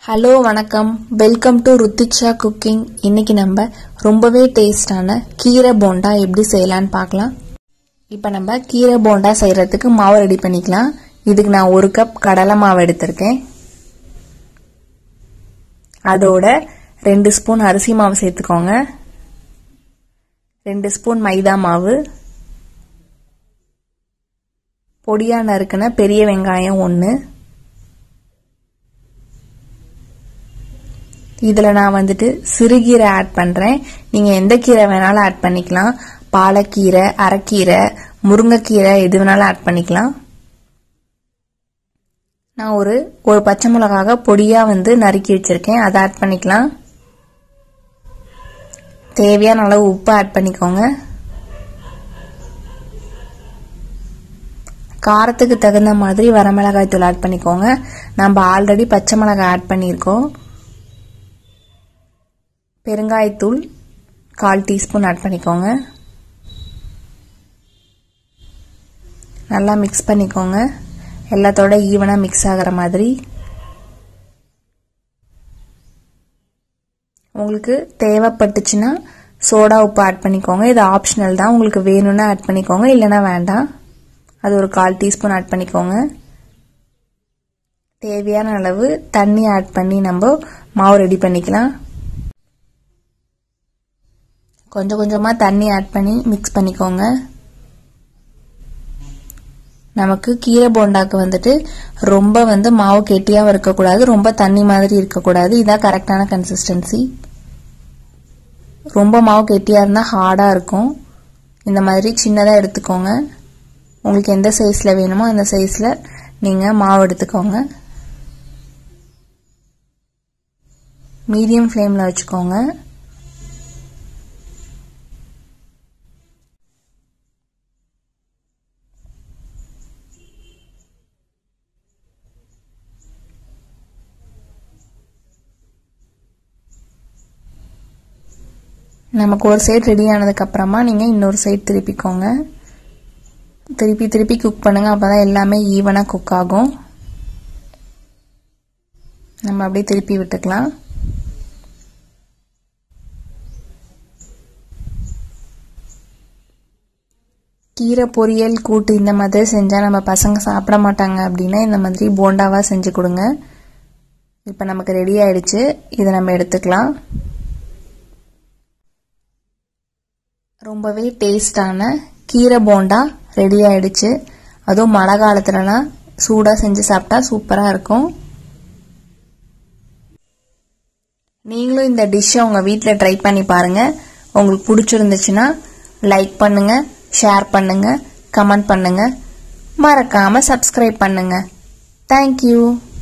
hello வணக்கம் welcome to ருத்திக்ஷா cooking இன்னைக்கு நம்ம ரொம்பவே டேஸ்டான கீரை போண்டா எப்படி செய்யலான்னு பார்க்கலாம் இப்போ நம்ம கீரை போண்டா செய்யறதுக்கு மாவு ரெடி பண்ணிக்கலாம் இதுக்கு நான் ஒரு கப் கடலை மாவு எடுத்திருக்கேன் அதோட ரெண்டு ஸ்பூன் அரிசி மாவு சேர்த்துக்கோங்க ரெண்டு ஸ்பூன் மைதா மாவு பொடியா நறுக்கின பெரிய வெங்காயம் ஒன்று இதில் நான் வந்துட்டு சிறுகீரை ஆட் பண்ணுறேன் நீங்கள் எந்த கீரை வேணாலும் ஆட் பண்ணிக்கலாம் பாலக்கீரை அரைக்கீரை முருங்கைக்கீரை எது வேணாலும் ஆட் பண்ணிக்கலாம் நான் ஒரு ஒரு பச்சை மிளகாக பொடியாக வந்து நறுக்கி வச்சுருக்கேன் அதை ஆட் பண்ணிக்கலாம் தேவையான அளவு உப்பு ஆட் பண்ணிக்கோங்க காரத்துக்கு தகுந்த மாதிரி வரமிளகாய் தூள் ஆட் பண்ணிக்கோங்க நம்ம ஆல்ரெடி பச்சை மிளகாய் ஆட் பண்ணியிருக்கோம் பெருங்காயத்தூள் கால் டீஸ்பூன் ஆட் பண்ணிக்கோங்க நல்லா மிக்ஸ் பண்ணிக்கோங்க எல்லாத்தோட ஈவனாக மிக்ஸ் ஆகிற மாதிரி உங்களுக்கு தேவைப்பட்டுச்சுன்னா சோடா உப்பு ஆட் பண்ணிக்கோங்க இது ஆப்ஷனல் தான் உங்களுக்கு வேணும்னா ஆட் பண்ணிக்கோங்க இல்லைன்னா வேண்டாம் அது ஒரு கால் டீஸ்பூன் ஆட் பண்ணிக்கோங்க தேவையான அளவு தண்ணி ஆட் பண்ணி நம்ம மாவு ரெடி பண்ணிக்கலாம் கொஞ்சம் கொஞ்சமாக தண்ணி ஆட் பண்ணி மிக்ஸ் பண்ணிக்கோங்க நமக்கு கீரை போண்டாக்கு வந்துட்டு ரொம்ப வந்து மாவு கெட்டியாகவும் இருக்கக்கூடாது ரொம்ப தண்ணி மாதிரி இருக்கக்கூடாது இதான் கரெக்டான கன்சிஸ்டன்சி ரொம்ப மாவு கெட்டியாக இருந்தால் ஹார்டாக இருக்கும் இந்த மாதிரி சின்னதாக எடுத்துக்கோங்க உங்களுக்கு எந்த சைஸில் வேணுமோ அந்த சைஸில் நீங்கள் மாவு எடுத்துக்கோங்க மீடியம் ஃப்ளேமில் வச்சுக்கோங்க நமக்கு ஒரு சைடு ரெடி ஆனதுக்கப்புறமா நீங்கள் இன்னொரு சைடு திருப்பிக்கோங்க திருப்பி திருப்பி குக் பண்ணுங்கள் அப்போ தான் எல்லாமே ஈவனாக குக் ஆகும் நம்ம அப்படியே திருப்பி விட்டுக்கலாம் கீரை பொரியல் கூட்டு இந்த மாதிரி செஞ்சால் நம்ம பசங்க சாப்பிட மாட்டாங்க அப்படின்னா இந்த மாதிரி போண்டாவாக செஞ்சு கொடுங்க இப்போ நமக்கு ரெடி ஆயிடுச்சு இதை நம்ம எடுத்துக்கலாம் ரொம்பவே டேஸ்டான கீரை போண்டா ரெடி ஆயிடுச்சு அதுவும் மழை காலத்துலலாம் சூடாக செஞ்சு சாப்பிட்டா சூப்பராக இருக்கும் நீங்களும் இந்த டிஷ்ஷை உங்கள் வீட்டில் ட்ரை பண்ணி பாருங்கள் உங்களுக்கு பிடிச்சிருந்துச்சுன்னா லைக் பண்ணுங்கள் ஷேர் பண்ணுங்கள் கமெண்ட் பண்ணுங்கள் மறக்காமல் சப்ஸ்கிரைப் பண்ணுங்கள் தேங்க்யூ